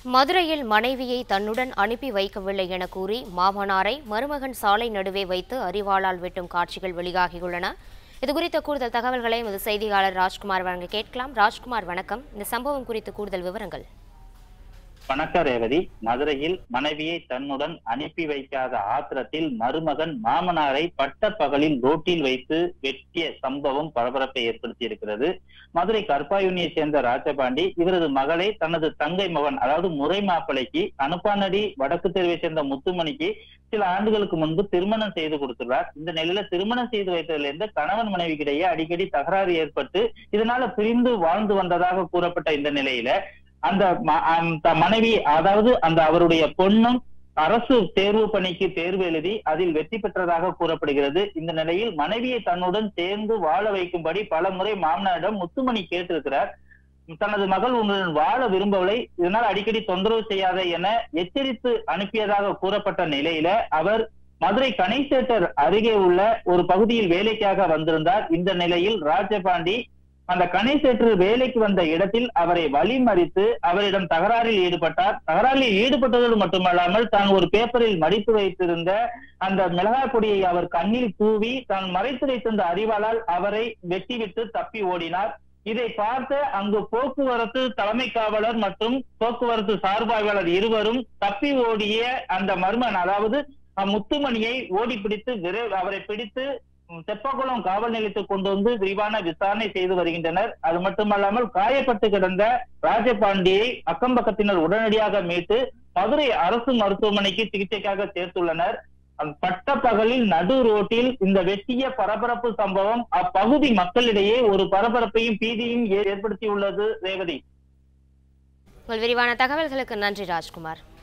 மதுரையில் மனைவியை தன்னுடன் அனுப்பி வைக்கவில்லை என கூறி மாமனாரை மருமகன் சாலை நடுவே வைத்து அரிவாளால் வெட்டும் காட்சிகள் வெளியாகியுள்ளன இதுகுறித்த கூடுதல் தகவல்களை எமது செய்தியாளர் ராஜ்குமார் வழங்க கேட்கலாம் ராஜ்குமார் வணக்கம் இந்த சம்பவம் குறித்து கூடுதல் விவரங்கள் வணக்கம் ரேவதி மதுரையில் மனைவியை தன்னுடன் அனுப்பி வைக்காத ஆத்திரத்தில் மருமகன் மாமனாரை பட்ட பகலில் ரோட்டில் வைத்து வெட்டிய சம்பவம் பரபரப்பை ஏற்படுத்தி இருக்கிறது மதுரை கற்பாயுனியை சேர்ந்த ராஜபாண்டி இவரது மகளை தனது தங்கை மகன் அதாவது முறை மாப்பிளைக்கு அனுப்பானடி வடக்கு தெருவை சேர்ந்த முத்துமணிக்கு சில ஆண்டுகளுக்கு முன்பு திருமணம் செய்து கொடுத்துள்ளார் இந்த நிலையில திருமணம் செய்து வைத்ததுல இருந்து கணவன் மனைவிக்கிடையே அடிக்கடி தகராறு ஏற்பட்டு இதனால பிரிந்து வாழ்ந்து வந்ததாக கூறப்பட்ட இந்த நிலையில அந்த ம- அந்த மனைவி அதாவது அந்த அவருடைய பொண்ணும் அரசு தேர்வு பணிக்கு தேர்வு எழுதி அதில் வெற்றி பெற்றதாக கூறப்படுகிறது இந்த நிலையில் மனைவியை தன்னுடன் சேர்ந்து வாழ வைக்கும்படி பல முறை மாமனாரிடம் முத்துமணி கேட்டிருக்கிறார் தனது மகள் உன்னுடன் வாழ விரும்பவில்லை இதனால் அடிக்கடி தொந்தரவு செய்யாத என எச்சரித்து அனுப்பியதாக கூறப்பட்ட நிலையில அவர் மதுரை கனைசேட்டர் அருகே உள்ள ஒரு பகுதியில் வேலைக்காக வந்திருந்தார் இந்த நிலையில் ராஜபாண்டி அந்த கணேசேற்று வேலைக்கு வந்த இடத்தில் அவரை வழிமறித்து அவரிடம் தகராறில் ஈடுபட்டார் தகராறில் ஈடுபட்டதோடு மட்டுமல்லாமல் தான் ஒரு பேப்பரில் மடித்து வைத்திருந்த அந்த மிளகாய் பொடியை அவர் கண்ணில் தூவி தான் மறைத்து வைத்திருந்த அறிவாளால் அவரை வெட்டிவிட்டு தப்பி ஓடினார் இதை பார்த்த அங்கு போக்குவரத்து தலைமை காவலர் மற்றும் போக்குவரத்து சார்பாய்வாளர் இருவரும் தப்பி ஓடிய அந்த மர்மன் அதாவது அஹ், முத்துமணியை ஓடி பிடித்து விரை அவரை பிடித்து ம், தெப்பக்குளம் காவல் நிலையத்துக்கு கொண்டு வந்து விரிவான விசாரணை செய்து வருகின்றனர் அது மட்டுமல்லாமல் காயப்பட்டு கிடந்த ராஜபாண்டியை அக்கம் பக்கத்தினர் உடனடியாக மீட்டு மதுரை அரசு மருத்துவமனைக்கு சிகிச்சைக்காக சேர்த்துள்ளனர் அந்த பட்ட பகலில் நடு ரோட்டில் இந்த வெட்டிய பரபரப்பு சம்பவம் அப்பகுதி மக்களிடையே ஒரு பரபரப்பையும் பீதியும் ஏ- ஏற்படுத்தியுள்ளது ரேவதி உங்கள் விரிவான தகவல்களுக்கு நன்றி ராஜ்குமார்